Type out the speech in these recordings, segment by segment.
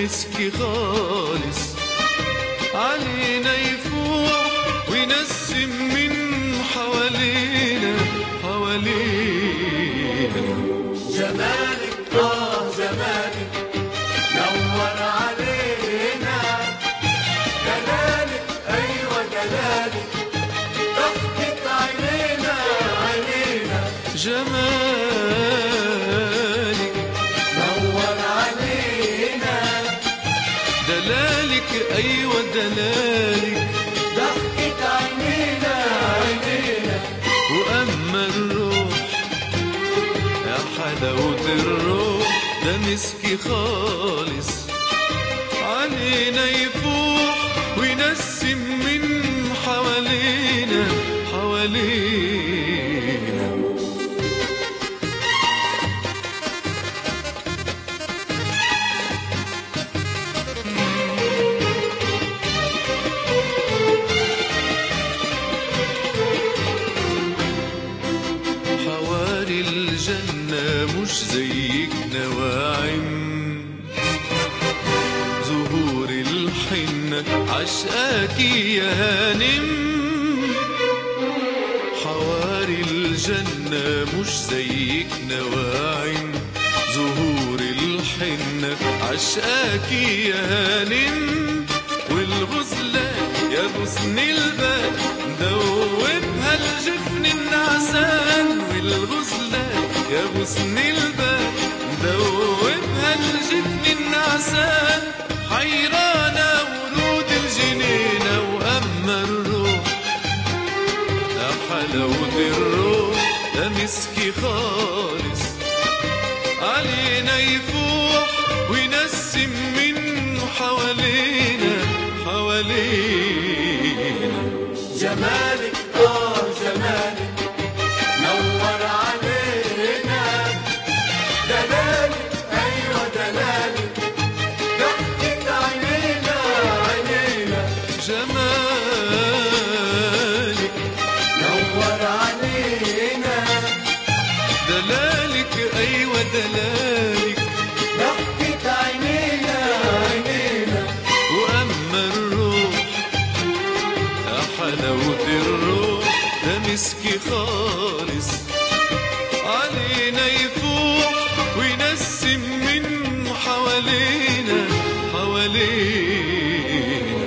مسكي خالص علينا يفوح وينسم من حوالينا حوالينا جمالك اه جمالك نور علينا دلالك ايوه دلالك ضحكة عينينا عينينا جمالك نور علينا دلالك أيوة دلالك ضحكة عينينا عينينا وأما الروح يا حلاوة الروح ده مسكي خالص علينا يفوح وينسم من حوالينا حوالينا حواري الجنة مش زيك نواعم زهور الحنة عشقاكي يا هانم حواري الجنة مش زيك نواعم زهور الحنة عشقاكي يا هانم والغزلان يا غصن البال دوبها الجفن النعسان والغزلان يا غصن البال دوبها الجفن النعسان حيرانة ورود الجنينة وأما الروح يا حلاوة الروح ده مسكي خالص علينا يفوح وينسم من حوالينا حوالينا جمالك اه جمالك نور علينا دلالك ايوه دلالك ضحكة عينينا عينينا جمالك نور علينا دلالك أيوة دلالك ضحكة عينينا عينينا وأما الروح يا حلاوة الروح ده مسكي خالص علينا يفوح وينسم من حوالينا حوالينا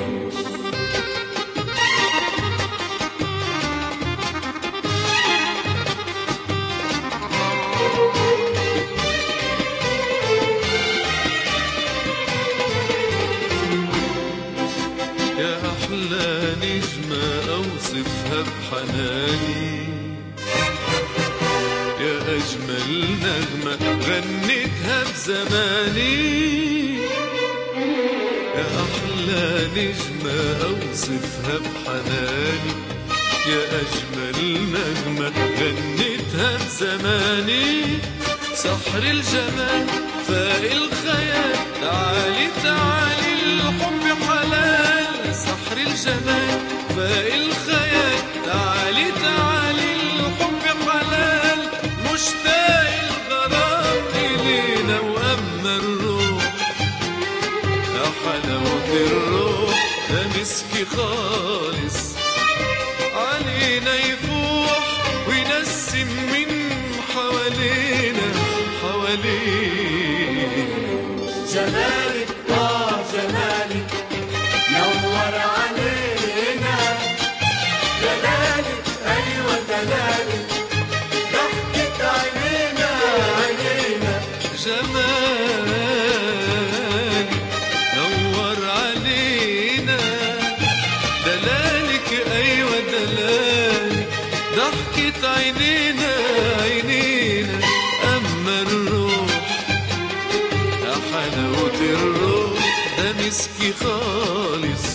يا أحلى نجمة أوصفها بحناني يا أجمل نغمة غنيتها بزماني يا أحلى نجمة أوصفها بحناني يا أجمل نغمة غنيتها بزماني سحر الجمال فاق الخيال تعالي تعالي الحب حلال سحر الجمال فاق الخيال تعالي تعالي الحب حلال مشتاق الغرام إلينا وأما الروح يا حلاوة الروح ده مسكي خالص علينا يفوح وينسم من حوالينا حوالينا جمالك اه جمالك نور علينا دلالك ايوه دلالك ضحكة عينينا عينينا جمالك نور علينا دلالك أيوة دلالك ضحكة عينينا عينينا أما الروح يا حلاوة الروح ده مسكي خالص